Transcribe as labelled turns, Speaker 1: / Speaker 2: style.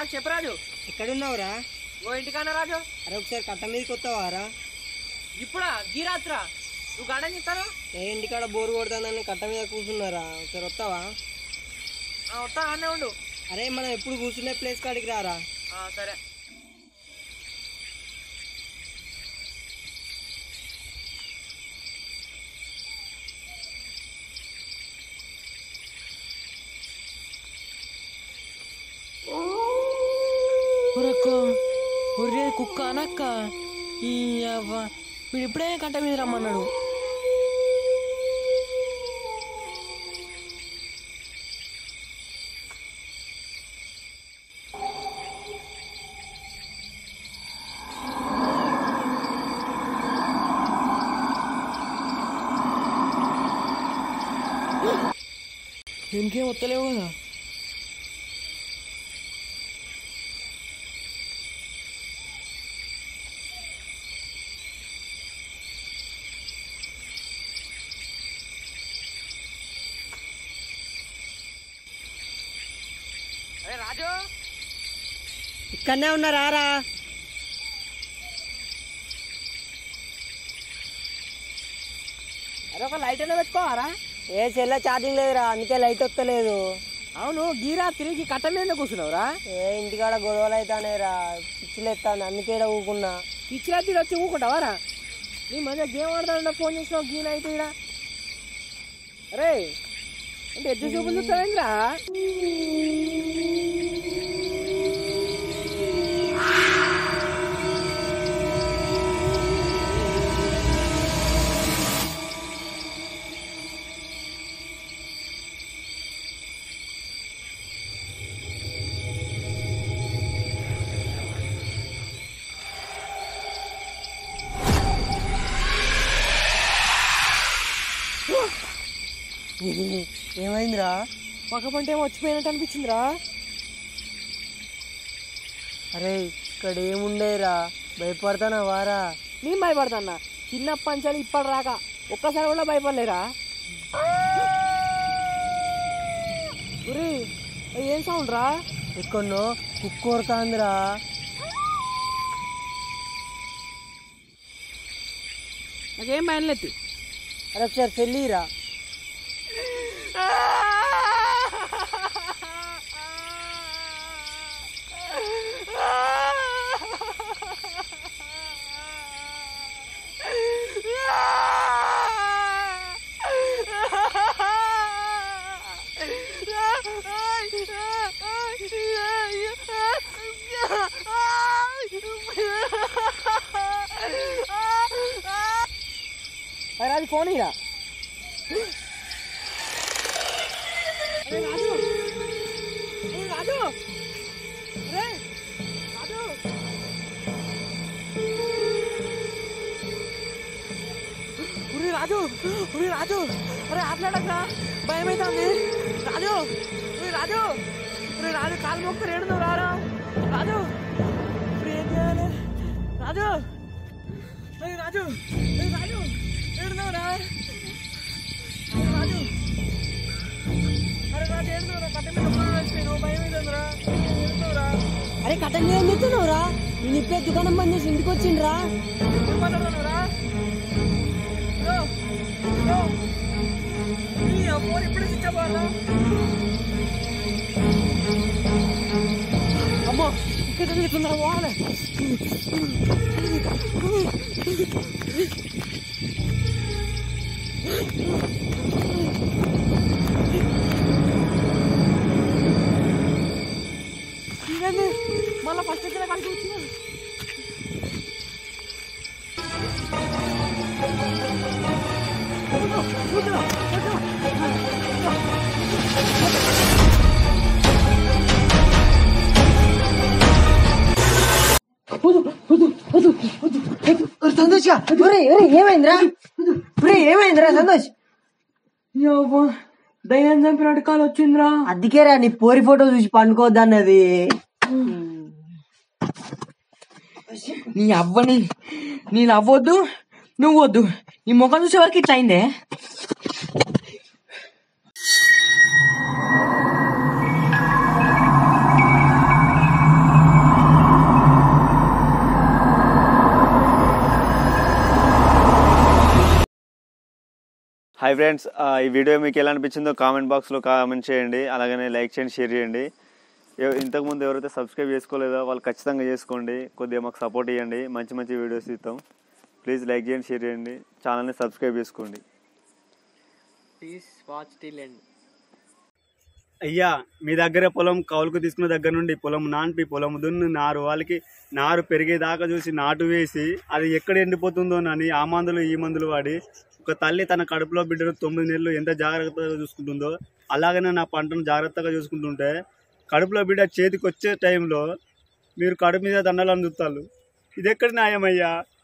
Speaker 1: చెప్పరాజు
Speaker 2: ఎక్కడున్నావురా
Speaker 1: ఓ ఇంటికన్నా రాజు
Speaker 2: అరే ఒకసారి కట్ట మీదకి వస్తావారా
Speaker 1: ఇప్పుడా గీరాత్రా నువ్వు గడని చెప్తాను
Speaker 2: ఏ ఇంటికాడ బోరు కొడతానని కట్ట మీద కూర్చున్నారా ఒకసారి వస్తావా
Speaker 1: వస్తా అనే ఉండు
Speaker 2: అరే మనం ఎప్పుడు కూర్చునే ప్లేస్ కాడికి రారా
Speaker 1: ఆ, సరే
Speaker 3: ఒరక్క ఒరే కుక్క అనక్క ఈ అవ్వ వీడు ఇప్పుడే కంట మీద రమ్మన్నాడు ఇంకేం వస్తలేవు కదా
Speaker 1: అరే రాజు
Speaker 2: ఇక్కడనే ఉన్నారా రా
Speaker 1: అరే ఒక లైట్ అయినా పెట్టుకోవారా
Speaker 2: ఏ సెల్ల ఛార్జింగ్ లేదురా అందుకే లైట్ వస్తలేదు
Speaker 1: అవును గీరాత్రికి కట్ట మీద కూర్చున్నావురా
Speaker 2: ఏ ఇంటికాడ గొడవలు అవుతానేరా పిచ్చిలు ఎత్తాను అందుకే ఈడ ఊకున్నా
Speaker 1: పిచ్చిరాత్రి వచ్చి ఊకుంటావారా నీ మధ్య గేమ్ ఆడతాడ ఫోన్ చేసినావు గీన అయితే ఈడ అరే అంటే ఎద్దు చూపులు చూస్తావేంద్రా
Speaker 2: ఏమైందిరా
Speaker 1: పక్క పంట ఏమో వచ్చిపోయినట్టు అనిపించిందిరా
Speaker 2: అరే ఇక్కడ ఏముండేరా భయపడతానా వారా
Speaker 1: నేను భయపడతాన్నా చిన్నప్పటి నుంచి ఇప్పటి రాక ఒక్కసారి కూడా భయపడలేరా ఒరే అది ఏం సౌండ్ రా
Speaker 2: ఎక్కడో కుక్క కొరతాందిరా
Speaker 1: నాకేం భయం లేదు
Speaker 2: అరే ఒకసారి చెల్లిరా
Speaker 1: అరే అది ఫోన్ ఇరా అరే రాజు ఏ రాజు అరే రాజు ఉరి రాజు ఉరి రాజు అరే ఆటలాడకరా భయం అవుతుంది రాజు ఉరి రాజు ఉరి రాజు కాలు మొక్కలు ఏడును రారా రాజు ఇప్పుడు ఏం చేయాలి రాజు అరే రాజు అరే రాజు ఏడునవరా రాజు అరే రాజు ఏడునవరా కట్ట మీద ఫోన్ వేసిపోయినావు భయం అవుతుందిరా ఏడునవరా
Speaker 2: అరే కట్ట మీద ఏం చెప్తున్నావురా నేను ఇప్పుడే దుకాణం బంద్ చేసి ఇంటికి వచ్చిండ్రా
Speaker 1: ఎప్పుడు మాట్లాడుతున్నావురా హలో హలో నీ ఆ ఫోన్ ఇప్పుడే స్విచ్ ఆఫ్ అవ్వాలా అమ్మో ఇక్కడ నుంచి తొందరగా పోవాలి ఇదేంది మళ్ళీ ఫస్ట్ వచ్చిన కాడికి వచ్చినా
Speaker 2: సంతోష్ ఒరే ఒరే ఏమైందిరా ఒరే ఏమైందిరా సంతోష్
Speaker 3: దయ్యం చంపినట్టు కాలు వచ్చిందిరా
Speaker 2: అందుకేరా నీ పోరి ఫోటో చూసి పండుకోవద్దన్నది
Speaker 3: నీ అవ్వని నేను అవ్వద్దు నువ్వు వద్దు నీ ముఖం చూసే వరకు ఇట్లా అయిందే
Speaker 4: హాయ్ ఫ్రెండ్స్ ఈ వీడియో మీకు ఎలా అనిపించిందో కామెంట్ బాక్స్లో కామెంట్ చేయండి అలాగనే లైక్ చేయండి షేర్ చేయండి ఎవ- ఇంతకుముందు ఎవరైతే సబ్స్క్రైబ్ చేసుకోలేదో వాళ్ళు ఖచ్చితంగా చేసుకోండి కొద్దిగా మాకు సపోర్ట్ ఇవ్వండి మంచి మంచి వీడియోస్ ఇస్తాం ప్లీజ్ లైక్ చేయండి షేర్ చేయండి ఛానల్ని సబ్స్క్రైబ్ చేసుకోండి
Speaker 3: ప్లీజ్ వాచ్ టిల్ ఎండ్
Speaker 5: అయ్యా మీ దగ్గర పొలం కౌలుకు తీసుకున్న దగ్గర నుండి పొలం నాన్పి పొలం దున్ని నారు వాళ్ళకి నారు పెరిగేదాకా చూసి నాటు వేసి అది ఎక్కడ ఎండిపోతుందోనని ఆ మందులు ఈ మందులు వాడి ఒక తల్లి తన కడుపులో బిడ్డను తొమ్మిది నెలలు ఎంత జాగ్రత్తగా చూసుకుంటుందో అలాగనే నా పంటను జాగ్రత్తగా చూసుకుంటుంటే కడుపులో బిడ్డ చేతికి వచ్చే టైంలో మీరు కడుపు మీద దండలు అందుతారు ఇది ఎక్కడ న్యాయమయ్యా